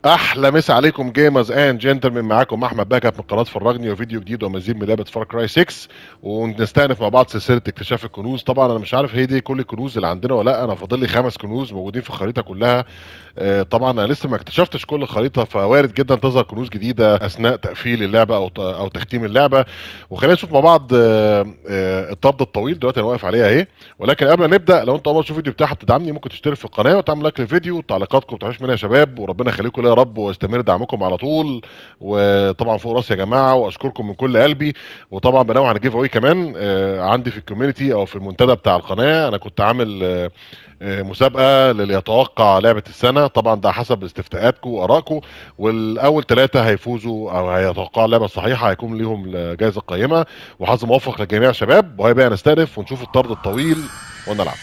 احلى مسا عليكم جيمرز اند جنتلمان معاكم احمد باكت من قناه فرجني وفيديو جديد ومزيد من لعبه فار كراي 6 ونستأنف مع بعض سلسله اكتشاف الكنوز طبعا انا مش عارف هي دي كل الكنوز اللي عندنا ولا لا انا فاضل لي خمس كنوز موجودين في الخريطه كلها آه، طبعا انا لسه ما اكتشفتش كل الخريطه فوارد جدا تظهر كنوز جديده اثناء تقفيل اللعبه او او تختيم اللعبه وخلينا نشوف مع بعض آه، آه، الطرد الطويل دلوقتي انا واقف عليها اهي ولكن قبل ما نبدا لو انت اول مره تشوف الفيديو بتاعها تدعمني ممكن تشترك في القناه وتعمل لايك للفيديو تعليقاتكم ما منها يا شباب وربنا يخليكم ليا يا رب واستمر دعمكم على طول وطبعا فوق راسي يا جماعه واشكركم من كل قلبي وطبعا بنوع عن الجيف اوي كمان آه، عندي في الكوميونتي او في المنتدى بتاع القناه انا كنت عامل آه، آه، مسابقه للي يتوقع لعبه السنه طبعا ده حسب استفتاءاتكم وارائكم والاول ثلاثه هيفوزوا او هيتوقعوا اللعبه الصحيحه هيكون ليهم جائزه قيمه وحظ موفق للجميع يا شباب وهي بقى نستأنف ونشوف الطرد الطويل ونلعب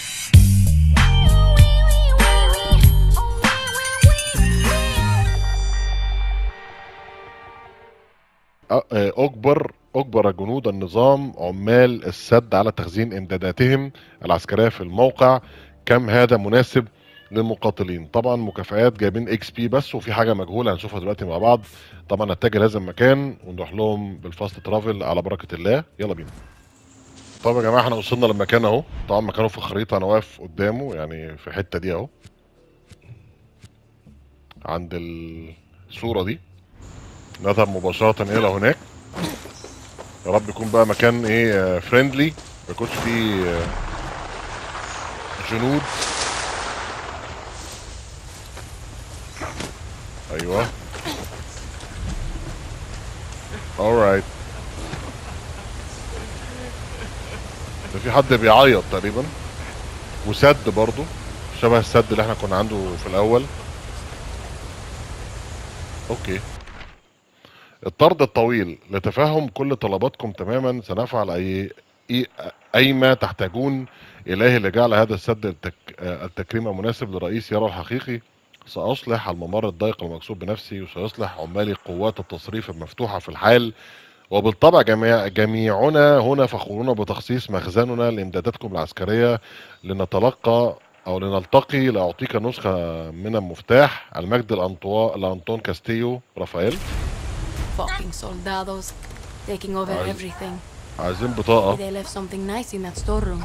أ- اجبر اجبر جنود النظام عمال السد على تخزين امداداتهم العسكريه في الموقع كم هذا مناسب للمقاتلين طبعا مكافآت جايبين اكس بي بس وفي حاجه مجهوله هنشوفها دلوقتي مع بعض طبعا نتجه لهذا المكان ونروح لهم بالفاست ترافل على بركه الله يلا بينا طب يا جماعه احنا وصلنا للمكان اهو طبعا مكانه في الخريطه انا واقف قدامه يعني في الحته دي اهو عند الصوره دي نذهب مباشره الى هناك يا رب يكون بقى مكان ايه فريندلي ما يكونش فيه آه، جنود ايوه alright ده في حد بيعيط تقريبا وسد برضو شبه السد اللي احنا كنا عنده في الاول اوكي الطرد الطويل لتفهم كل طلباتكم تماما سنفعل اي اي, أي ما تحتاجون اليه لجعل هذا السد التك... آه، التكريم مناسب لرئيس يرى الحقيقي سأصلح الممر الضيق المقصود بنفسي وسيصلح عمالي قوات التصريف المفتوحة في الحال وبالطبع جميع جميعنا هنا فخورون بتخصيص مخزننا لإمداداتكم العسكرية لنتلقى أو لنلتقي لأعطيك نسخة من المفتاح المجد الأنطوا لأنطون كاستيو رافائيل Fucking soldados taking over Ay. everything. عايزين بطاقة They left something nice in that storeroom.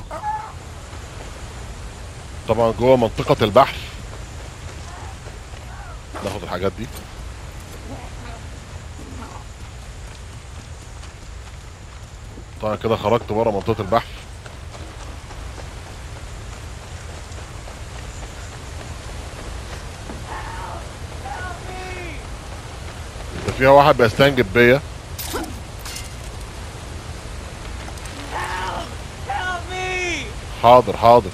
طبعا جوه منطقة البحث ناخد الحاجات دي طبعا كده خرجت بره منطقة البحث ده فيها واحد بيستنجد بيا حاضر حاضر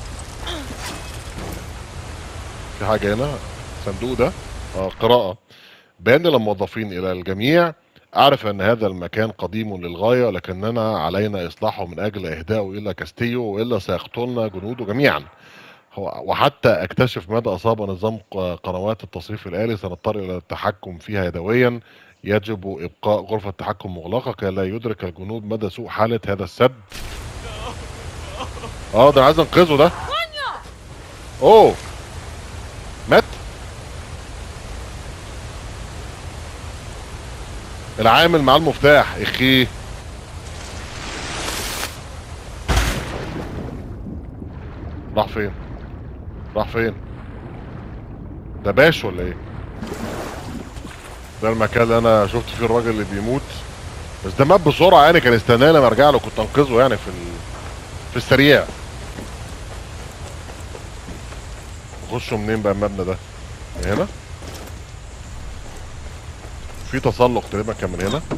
في حاجة هنا صندوق ده اه قراءة بيان للموظفين إلى الجميع أعرف أن هذا المكان قديم للغاية ولكننا علينا إصلاحه من أجل إهدائه إلى كاستيو وإلا سيقتلنا جنوده جميعا هو- وحتى أكتشف مدى أصاب نظام ق- قنوات التصريف الآلي سنضطر إلى التحكم فيها يدويا يجب إبقاء غرفة التحكم مغلقة كي لا يدرك الجنود مدى سوء حالة هذا السد اه ده أنا عايز انقذه ده اوه مات العامل مع المفتاح اخي راح فين راح فين ده باش ولا ايه ده المكان اللي انا شفت فيه الراجل اللي بيموت بس ده مات بسرعه يعني كان يستناني لما ارجع له كنت انقذه يعني في ال... في السريع نخشوا منين بقى المبنى ده من هنا في تسلق تقريبا كان من هنا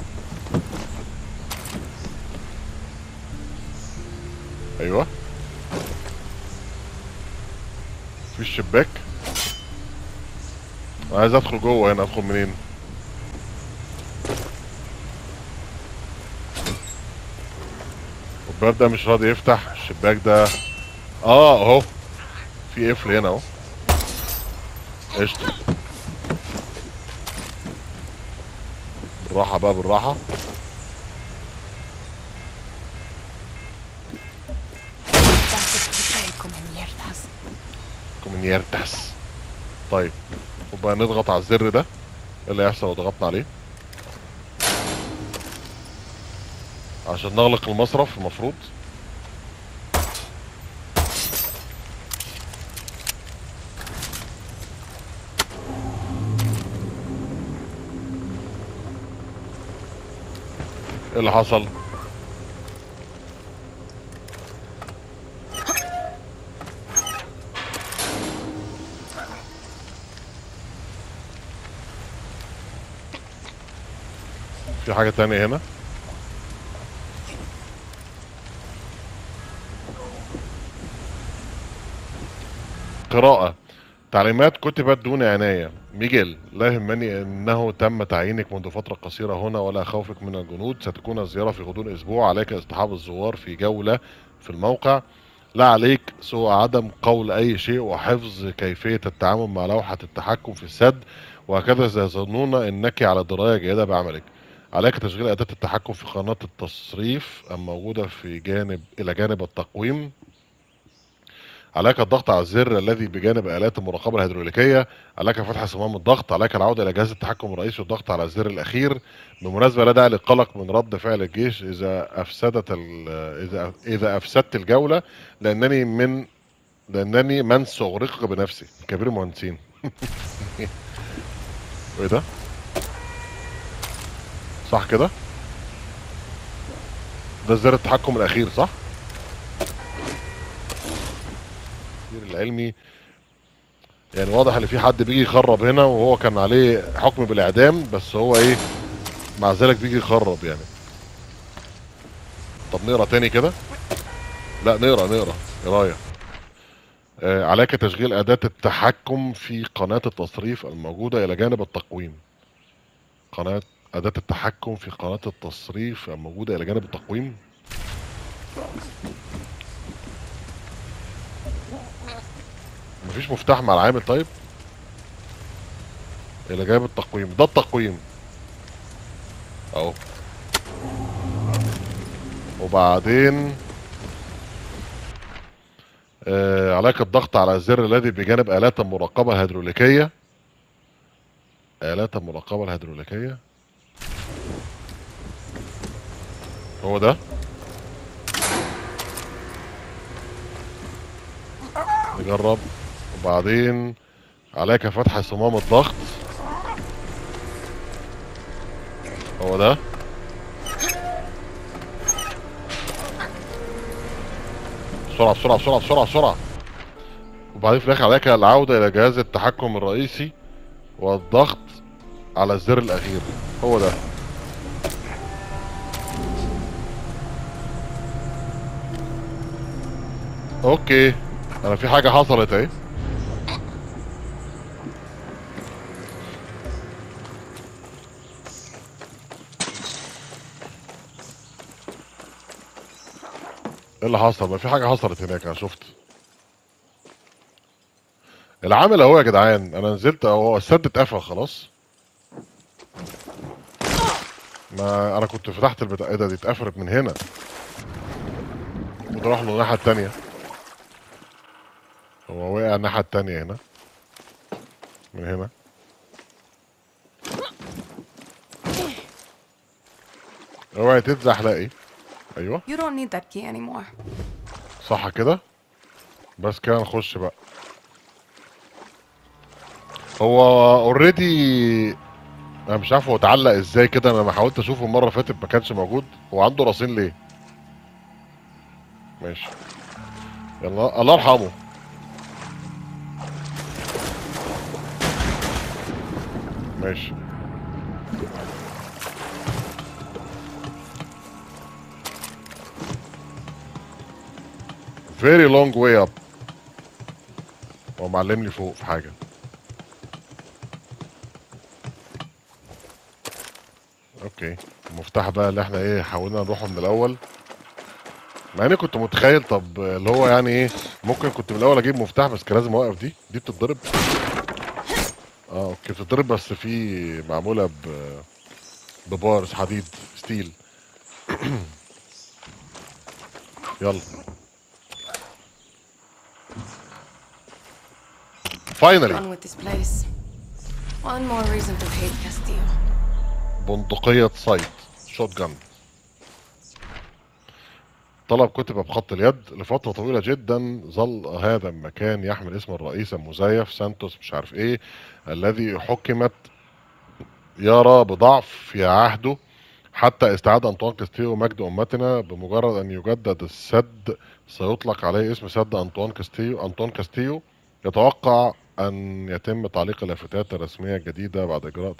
ايوه في الشباك أنا عايز ادخل جوه هنا ادخل منين الباب ده مش راضي يفتح الشباك ده اه اهو في قفل هنا اهو قشطة بالراحة بقى بالراحة That's it, okay, come in, mierdas. كومينيرتاس طيب وبقى نضغط على الزر ده ايه اللي هيحصل لو ضغطنا عليه عشان نغلق المصرف المفروض ايه اللي حصل في حاجة تانية هنا قراءة تعليمات كتبت دون عناية ميجيل لا يهمني انه تم تعيينك منذ فترة قصيرة هنا ولا خوفك من الجنود ستكون الزيارة في غضون اسبوع عليك اصطحاب الزوار في جولة في الموقع لا عليك سوى عدم قول اي شيء وحفظ كيفية التعامل مع لوحة التحكم في السد وهكذا يظنون انك على دراية جيدة بعملك عليك تشغيل أداة التحكم في قناة التصريف الموجودة في جانب إلى جانب التقويم عليك الضغط على الزر الذي بجانب آلات المراقبة الهيدروليكية عليك فتح صمام الضغط عليك العودة إلى جهاز التحكم الرئيسي والضغط على الزر الأخير بالمناسبة لا داعي للقلق من رد فعل الجيش إذا أفسدت ال- إذا إذا أفسدت الجولة لأنني من لأنني من سأغرقك بنفسي كبير المهندسين وإيه ده؟ صح كده؟ ده زر التحكم الأخير صح؟ التفكير العلمي يعني واضح ان في حد بيجي يخرب هنا وهو كان عليه حكم بالاعدام بس هو ايه مع ذلك بيجي يخرب يعني طب نقرا تاني كده لا نقرا نقرا قرايه آه عليك تشغيل اداه التحكم في قناه التصريف الموجوده الى جانب التقويم قناه اداه التحكم في قناه التصريف الموجوده الى جانب التقويم مفيش مفتاح مع العامل طيب اللي جايب التقويم ده التقويم اهو وبعدين آه عليك الضغط على الزر الذي بجانب آلات المراقبة الهيدروليكية آلات المراقبة الهيدروليكية هو ده نجرب وبعدين عليك فتح صمام الضغط هو ده بسرعة بسرعة بسرعة بسرعة بسرعة وبعدين في الآخر عليك العودة إلى جهاز التحكم الرئيسي والضغط على الزر الأخير هو ده اوكي انا في حاجة حصلت اهي ايه اللي حصل ما في حاجة حصلت هناك انا شفت العامل اهو يا جدعان انا نزلت اهو السد اتقفل خلاص ما انا كنت فتحت البتاع ايه ده دي اتقفلت من هنا وده راح له الناحية التانية هو وقع الناحية التانية هنا من هنا اوعي تتزحلقي ايوه You don't need that key anymore. صح كده بس كده نخش بقى هو اوريدي انا مش عارف هو اتعلق ازاي كده انا لما حاولت اشوفه المره اللي فاتت ما كانش موجود هو عنده راسين ليه ماشي يلا الله يرحمه ماشي very long way up هو معلم لي فوق في حاجة اوكي المفتاح بقى اللي احنا ايه حاولنا نروحه من الاول مع اني كنت متخيل طب اللي هو يعني ايه ممكن كنت من الاول اجيب مفتاح بس كان لازم اوقف دي دي بتتضرب اه اوكي بتتضرب بس في معمولة ب ببارز حديد ستيل يلا فاينلي Done with this place. One more reason to hate Castillo. بندقية صيد شوت جن طلب كتب بخط اليد لفترة طويلة جدا ظل هذا المكان يحمل اسم الرئيس المزيف سانتوس مش عارف ايه الذي حكمت يرى بضعف في عهده حتى استعاد أنطوان كاستيو مجد أمتنا بمجرد أن يجدد السد سيطلق عليه اسم سد أنطوان كاستيو أنطوان كاستيو يتوقع أن يتم تعليق اللافتات الرسمية الجديدة بعد إجراء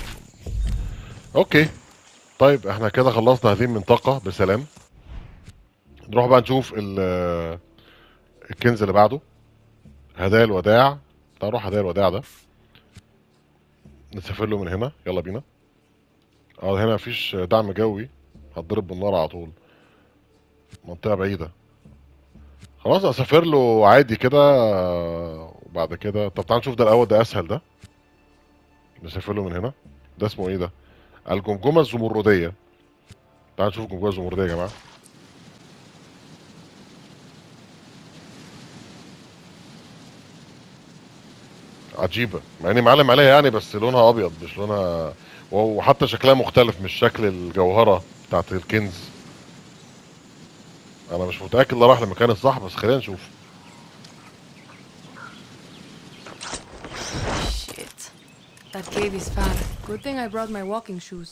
أوكي طيب احنا كده خلصنا هذه المنطقة بسلام نروح بقى نشوف ال- الكنز اللي بعده هدايا الوداع تعال نروح هدايا الوداع ده نسافر له من هنا يلا بينا اه هنا مفيش دعم جوي هتضرب بالنار على طول منطقة بعيدة خلاص اسافر له عادي كده آه، وبعد كده طب تعال نشوف ده الاول ده اسهل ده نسافر له من هنا ده اسمه ايه ده الجمجمة الزمردية تعال نشوف الجمجمة الزمردية يا جماعة عجيبة مع اني معلم عليها يعني بس لونها ابيض مش لونها وحتى شكلها مختلف مش شكل الجوهرة بتاعت الكنز انا مش متأكد لو راح للمكان الصح بس خلينا نشوف Shit. That cave is far. Good thing I brought my walking shoes.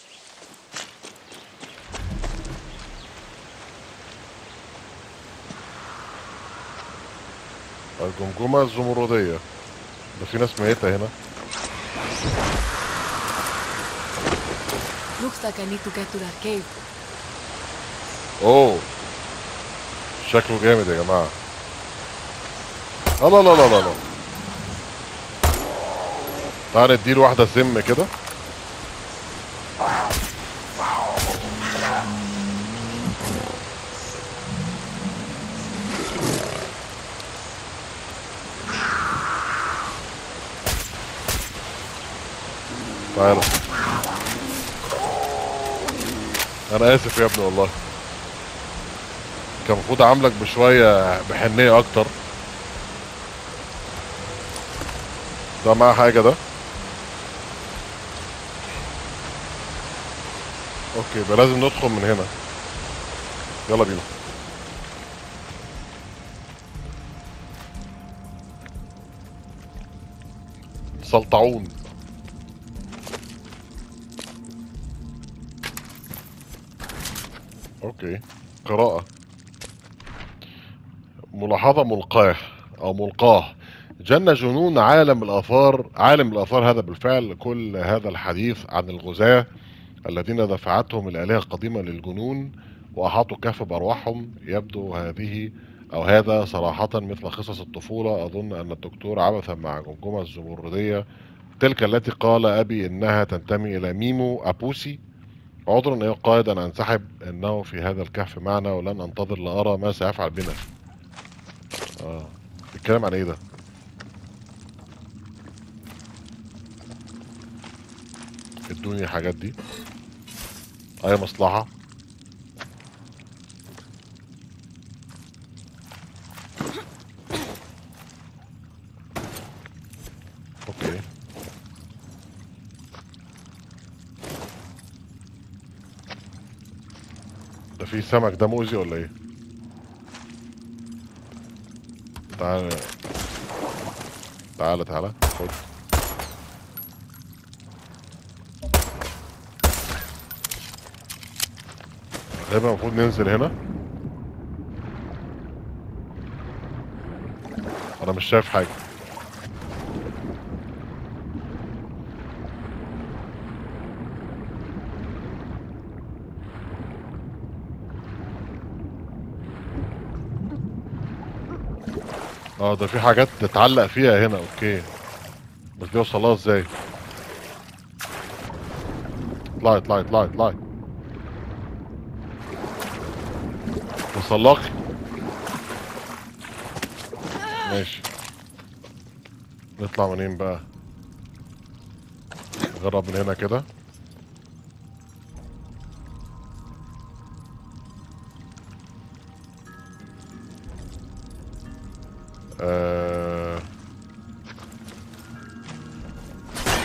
الجمجمة الزمردية ده في ناس ميتة هنا Looks like I need to get to that cave. اوه شكله جامد يا جماعة لا لا لا لا لا لا تعال نديله واحدة سم كده تعالى انا اسف يا ابني والله كان المفروض اعاملك بشويه بحنيه اكتر ده معاه حاجه ده اوكي يبقى لازم ندخل من هنا يلا بينا سلطعون اوكي قراءة ملاحظة ملقاه او ملقاه جن جنون عالم الاثار عالم الاثار هذا بالفعل كل هذا الحديث عن الغزاة الذين دفعتهم الالهة القديمة للجنون واحاطوا كهف بارواحهم يبدو هذه او هذا صراحة مثل قصص الطفولة اظن ان الدكتور عبث مع جمجمة الزمردية تلك التي قال ابي انها تنتمي الى ميمو ابوسي عذرا ايها القائد انا انسحب انه في هذا الكهف معنا ولن انتظر لارى ما سيفعل بنا اه بيتكلم عن ايه ده ادوني الحاجات دي اي مصلحة اوكي ده في سمك ده مؤذي ولا ايه تعال تعال تعال خد غالبا المفروض ننزل هنا انا مش شايف حاجه اه ده في حاجات تتعلق فيها هنا اوكي بس دي اوصلها ازاي اطلعي اطلعي اطلعي اطلعي تسلقي ماشي نطلع منين بقى نجرب من هنا كده آه...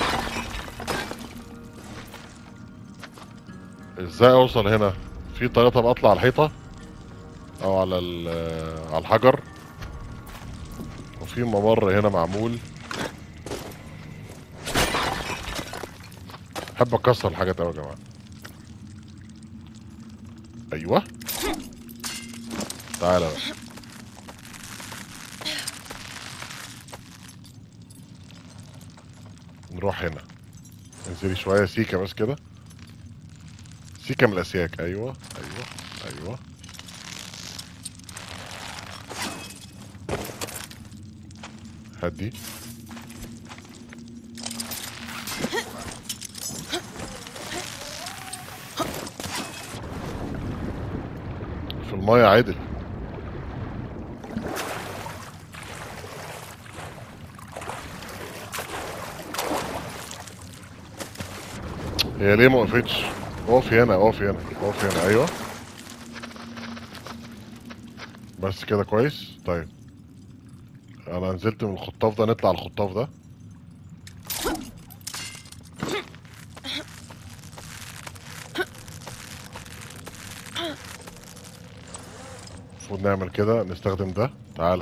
ازاي اوصل هنا في طريقه طب اطلع على الحيطه او على ال- على الحجر وفي ممر هنا معمول بحب اكسر الحاجات قوي يا جماعه ايوه تعالى بقى نروح هنا انزلي شويه سيكه بس كده سيكه من الاسياك ايوه ايوه ايوه هدي في المايه عادل هي ليه ما وقفتش اقفي هنا اقفي هنا اقفي هنا ايوه بس كده كويس طيب انا نزلت من الخطاف ده نطلع على الخطاف ده المفروض نعمل كده نستخدم ده تعالى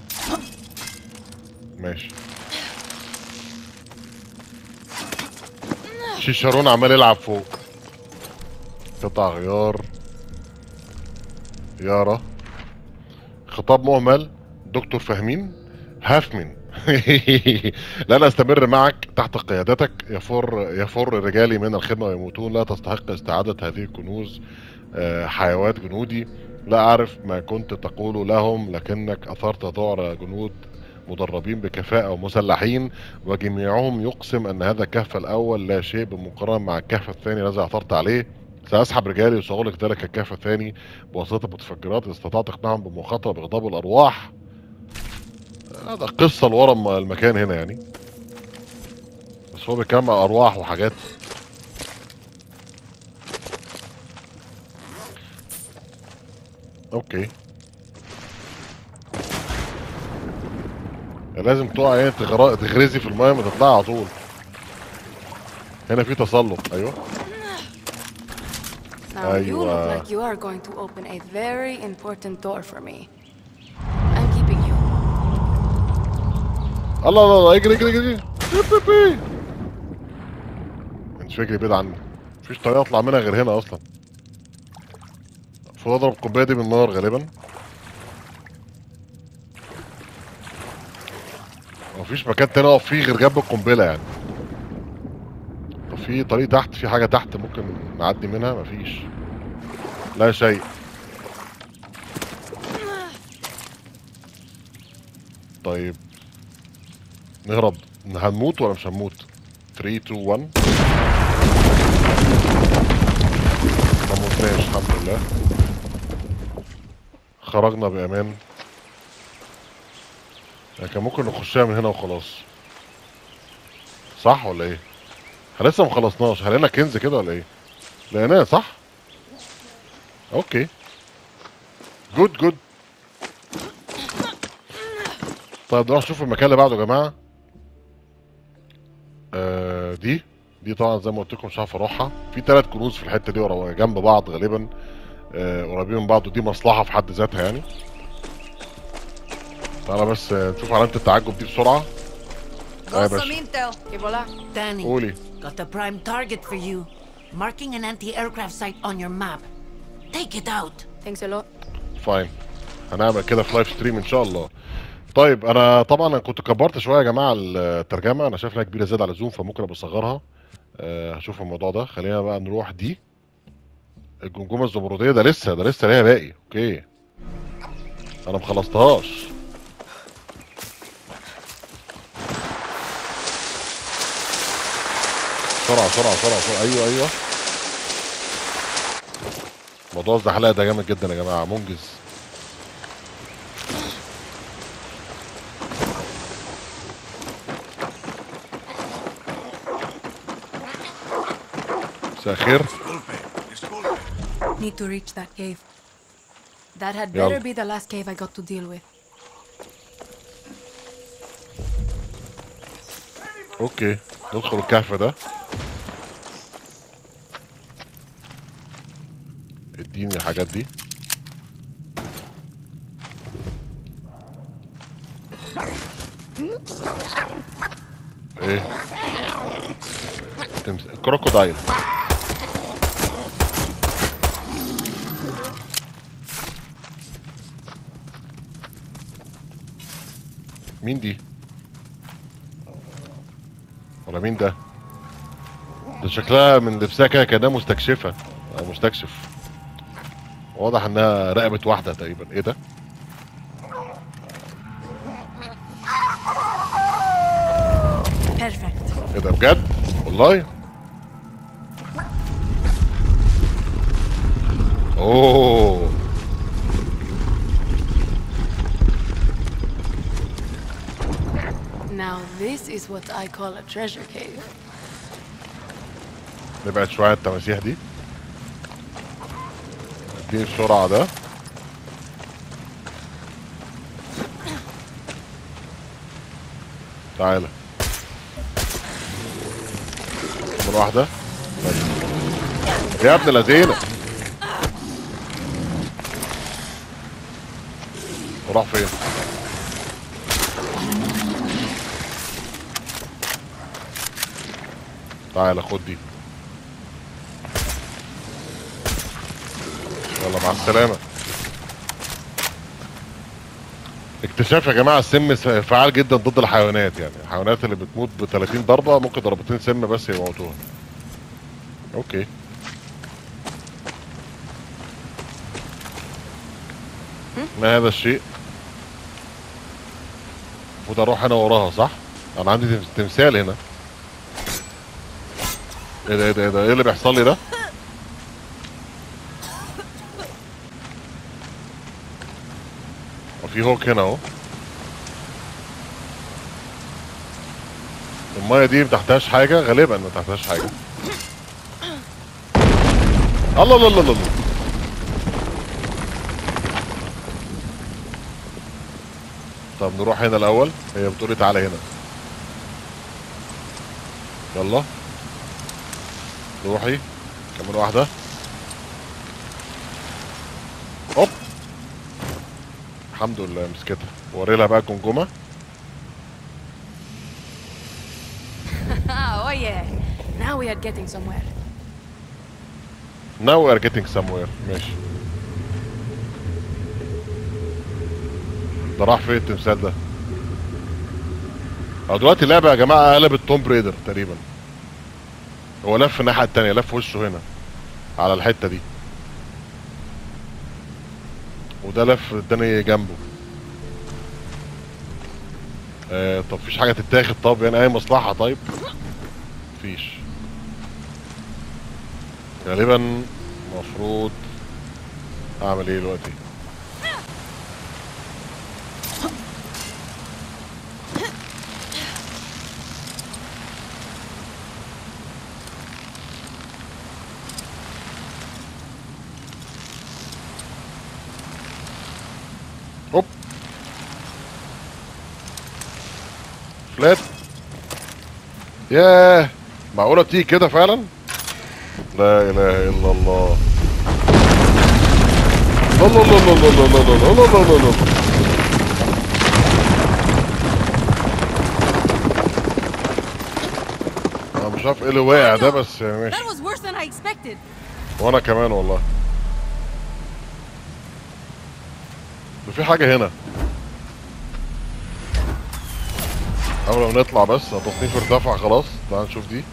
ماشي شيشارون عمال يلعب فوق قطع غيار يارا خطاب مهمل دكتور فاهمين هافمن لن استمر معك تحت قيادتك يفر يفر رجالي من الخدمه ويموتون لا تستحق استعاده هذه الكنوز آه، حيوات جنودي لا اعرف ما كنت تقول لهم لكنك اثرت ذعر جنود مدربين بكفاءة ومسلحين وجميعهم يقسم ان هذا الكهف الاول لا شيء بالمقارنة مع الكهف الثاني الذي عثرت عليه سأسحب رجالي وسأغلق ذلك الكهف الثاني بواسطة متفجرات استطعت اقناعهم بمخاطرة بغضب الارواح هذا قصة لورا الم- المكان هنا يعني بس هو بيتكلم عن ارواح وحاجات اوكي لازم تقع يعني تغر- تغرزي في المايه ما تطلعي على طول هنا في تسلق ايوه Now you look أيوة. like you are going to open a very important door for me. I'm keeping you. الله الله الله اجري اجري اجري بيب بيب. مش اجري بعيد عني مفيش طريقه اطلع منها غير هنا اصلا المفروض اضرب القنبله دي بالنار غالبا مفيش مكان تاني اقف فيه غير جنب القنبله يعني طب في طريق تحت في حاجه تحت ممكن نعدي منها مفيش لا شيء طيب نهرب هنموت ولا مش هنموت 3 2 1 ما موتناش الحمد لله خرجنا بامان يعني كان ممكن نخشها من هنا وخلاص صح ولا ايه احنا لسه ما خلصناش هلقينا كنز كده ولا ايه لقيناه صح اوكي جود جود طيب نروح نشوف المكان اللي بعده يا جماعه آه دي دي طبعا زي ما قلت لكم مش عارف اروحها في ثلاث كنوز في الحته دي ورا جنب بعض غالبا آه قريبين من بعض ودي مصلحه في حد ذاتها يعني تعالى بس آه، نشوف علامه التعجب دي بسرعه Got Ay, some baş- intel. Que voilà. Danny, قولي got a prime target for you. Marking an anti-aircraft site on your map. Take it out. Thanks a lot. فاين هنعمل كده في لايف ستريم ان شاء الله طيب انا طبعا انا كنت كبرت شويه يا جماعه الترجمه انا شايف انها كبيره زياده على اللزوم فممكن ابقى اصغرها أه هشوف الموضوع ده خلينا بقى نروح دي الجمجمه الزمرديه ده لسه ده لسه ليها باقي اوكي انا مخلصتهاش بسرعه بسرعه بسرعه بسرعه ايوه ايوه موضوع الزحلقه ده جامد جدا يا جماعه منجز مساء الخير Need to reach that cave. That had Yalla. better be the last cave I got to deal with. اوكي ندخل الكهف ده اديني الحاجات دي ايه تمس... كروكودايل مين دي ولا مين ده ده شكلها من لبسها كده كانها مستكشفه او مستكشف واضح انها رقبت واحده تقريبا ايه ده Perfect. ايه ده بجد والله اوه Now this is what I call a treasure cave. نبعد شويه عن التماسيح دي اديني السرعه ده تعالى من واحدة يا ابن الذين وراح فين تعالى خد دي يلا مع السلامة اكتشاف يا جماعة السم س- فعال جدا ضد الحيوانات يعني الحيوانات اللي بتموت ب 30 ضربة ممكن ضربتين سم بس يموتوها اوكي ما هذا الشيء المفروض اروح انا وراها صح انا عندي تمس- تمثال هنا ايه ده ايه ده ايه ده ايه اللي بيحصل لي ده وفي هوك هنا اهو المايه دي ما تحتهاش حاجه غالبا ما تحتهاش حاجه الله الله الله الله طب نروح هنا الاول هي بتقول لي تعالى هنا يلا روحي كمان واحده هوب الحمد لله مسكتها وري لها بقى الجمجمه oh yeah. Now we are getting somewhere. Now we are getting somewhere ماشي ده راح فين التمثال ده؟ هو دلوقتي اللعبة يا جماعة قلبت توم بريدر تقريبا هو لف الناحية التانية لف وشه هنا على الحتة دي وده لف التاني جنبه آه طب فيش حاجة تتاخد طب يعني أي مصلحة طيب مفيش غالبا المفروض اعمل ايه دلوقتي هوب فلات ياه معقولة بتيجي كده فعلا؟ لا اله الا الله الله الله الله الله الله الله الله الله الله الله انا مش عارف ايه اللي واقع ده بس ماشي That was worse than I expected. وانا كمان والله ده في حاجة هنا قبل ما نطلع بس التصنيف ارتفع خلاص تعال نشوف دي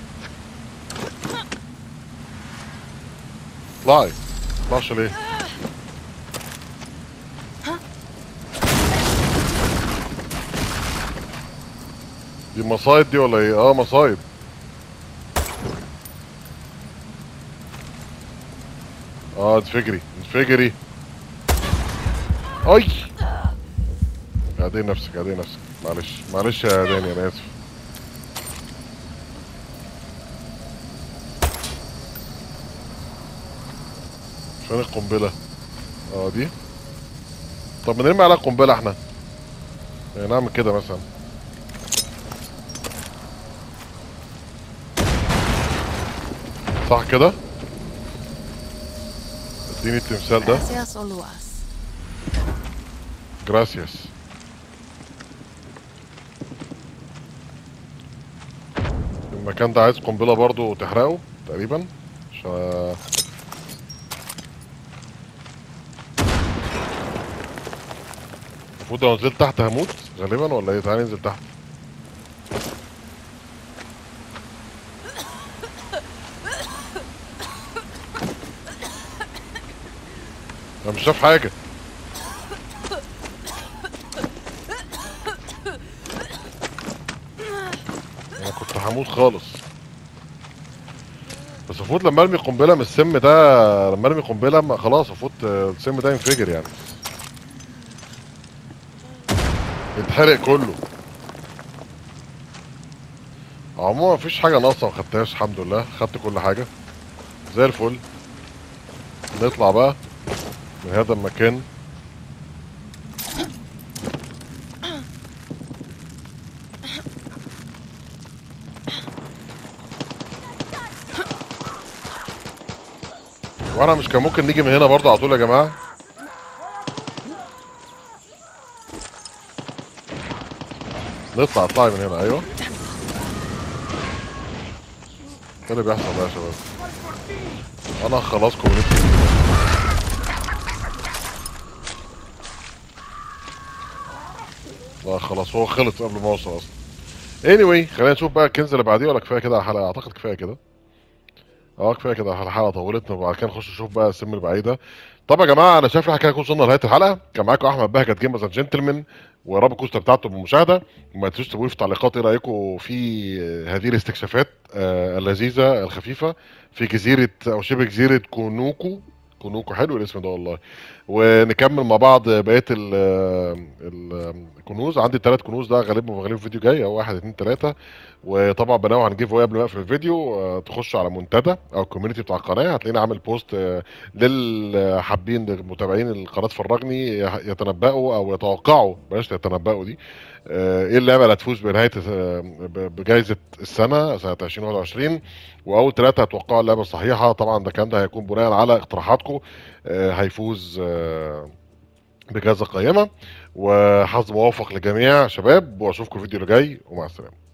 اطلعي مطلعش ليه دي مصايد دي ولا ايه اه مصايد اه انفجري انفجري اي اعدي نفسك اعدي نفسك معلش معلش يا داني انا اسف فين القنبلة اه دي طب ما نرمي عليها قنبلة احنا يعني نعمل كده مثلا صح كده اديني التمثال ده Gracias o loas. جراسياس المكان ده عايز قنبله برضو تحرقه تقريبا عشان المفروض لو نزلت تحت هموت غالبا ولا ايه تعالى ننزل تحت انا مش شايف حاجه انا كنت هموت خالص بس المفروض لما ارمي قنبله من السم ده لما ارمي قنبله ما خلاص المفروض السم ده ينفجر يعني يتحرق كله عموما مفيش حاجه ناقصه ما خدتهاش الحمد لله خدت كل حاجه زي الفل نطلع بقى من هذا المكان وانا مش كان ممكن نيجي من هنا برضه على طول يا جماعه نطلع اطلعي من هنا ايوه ايه اللي بيحصل بقى يا شباب انا خلاص كوميونيتي لا خلاص هو خلص قبل ما اوصل اصلا anyway خلينا نشوف بقى الكنز اللي بعديه ولا كفايه كده على الحلقه اعتقد كفايه كده اه كفايه كده الحلقه طولت وبعد كده نخش نشوف بقى السم البعيده طب يا جماعه انا شايف ان احنا كده نكون وصلنا لنهايه الحلقه كان معاكم احمد بهجت جيمرز اند جنتلمان ويا رب تكونوا استمتعتوا بالمشاهده وما تنسوش تسيبوا لي في التعليقات ايه رايكم في هذه الاستكشافات آه اللذيذه الخفيفه في جزيره او شبه جزيره كونوكو كونوكو حلو الاسم ده والله ونكمل مع بعض بقيه ال ال- الكنوز عندي ثلاث كنوز ده غالبا غالبا في فيديو جاي او واحد اتنين تلاته وطبعا بناوي هنجيف اواي قبل ما اقفل الفيديو آه، تخشوا على منتدى او الكوميونتي بتاع القناه هتلاقيني عامل بوست آه، للحابين المتابعين القناه فرجني يتنبأوا او يتوقعوا بلاش يتنبأوا دي آه، ايه اللعبه اللي هتفوز بنهايه آه، ب- بجائزه السنه سنه 2021 واول ثلاثه هيتوقعوا اللعبه الصحيحه طبعا ده كان ده هيكون بناء على اقتراحاتكم آه، هيفوز آه، بجائزه قيمه وحظ موفق للجميع شباب واشوفكم الفيديو اللي جاي ومع السلامه